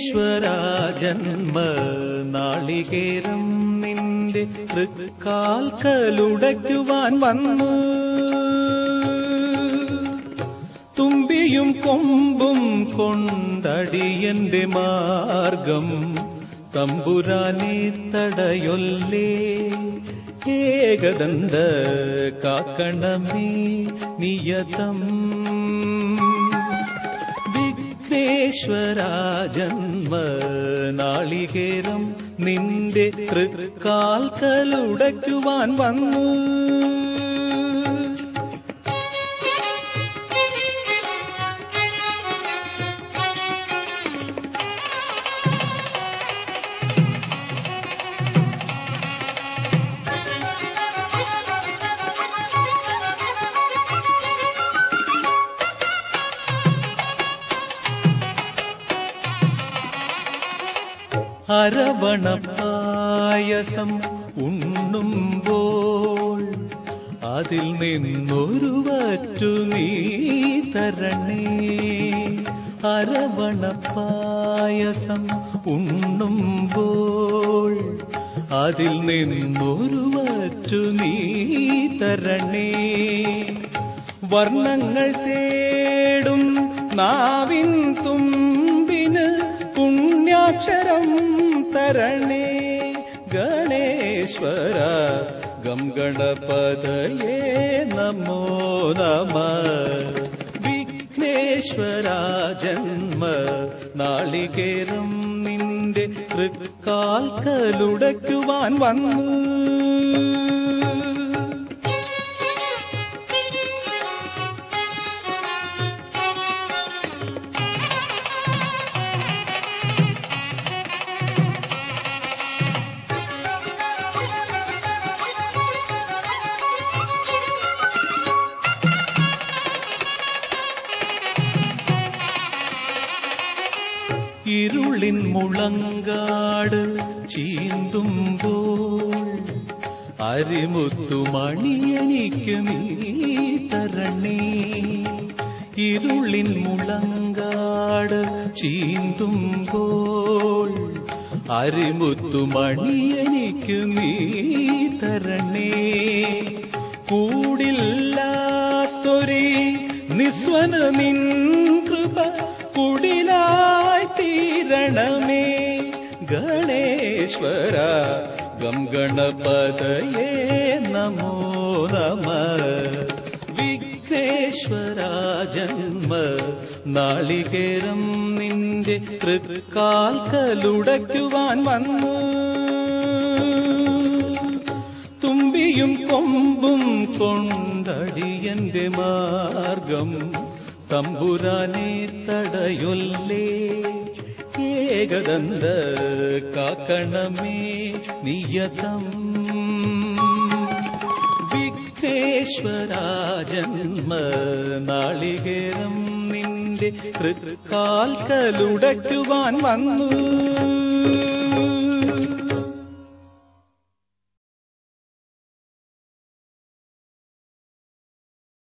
വിഘ്നേശ്വര ജന്മ നാളികേരം നിന്റെ തൃക്കാൽക്കലുടയ്ക്കുവാൻ വന്നു തുമ്പിയും കൊമ്പും കൊണ്ടടിയന്റെ മാർഗം തമ്പുരാനെ തടയൊല്ലേ ഏകദന്ത കാക്കണമേ നിയതം വിഘ്നേശ്വര ജന്മ നാളികേരം നിന്റെ തൃക്കാൽക്കലുടയ്ക്കുവാൻ വന്നു അരവണപ്പായസം ഉണ്ണുമ്പോൾ അതിൽ നിന്നൊരു വറ്റു നീ തരണേ അരവണപ്പായസം ഉണ്ണുമ്പോൾ അതിൽ നിന്നൊരു വറ്റു നീ തരണേ വർണ്ണങ്ങൾ തേടും നാവിൻ തുമ്പിന് പുണ്യാക്ഷരം തരണേ ഗണേശ്വര ഗം ഗണപതയേ നമോ നമ വിഘ്നേശ്വര ജന്മ നാളികേരം നിന്റെ തൃക്കാൽക്കലുടയ്ക്കുവാൻ വന്നു ഇരുളിൻ മുളങ്കാട് ചീന്തുമ്പോൾ അരിമുത്തുമണിയനിക്ക് നീ തരണേ ഇരുളിൻ മുളങ്കാട് ചീന്തുമ്പോൾ അരിമുത്തുമണിയനിക്ക് നീ തരണേ കൂടില്ലാത്തൊരേ നിസ്വന നിൻ കൃപ കുടിലായി തീരണമേ ഗണേശ്വര ഗം ഗണപതയേ നമോ നമ വിഘ്നേശ്വര ജന്മ നാളികേരം നിന്റെ തൃക്കാൽക്കലുടയ്ക്കുവാൻ വന്നു തുമ്പിയും കൊമ്പും കൊണ്ടടിയന്റെ മാർഗം തമ്പുരാനെ തടയൊല്ലേ ഏകദന്ത കാക്കണമേ നിയതം വിഘ്നേശ്വര ജന്മ നാളികേരം നിന്റെ തൃക്കാൽക്കലുടയ്ക്കുവാൻ വന്നു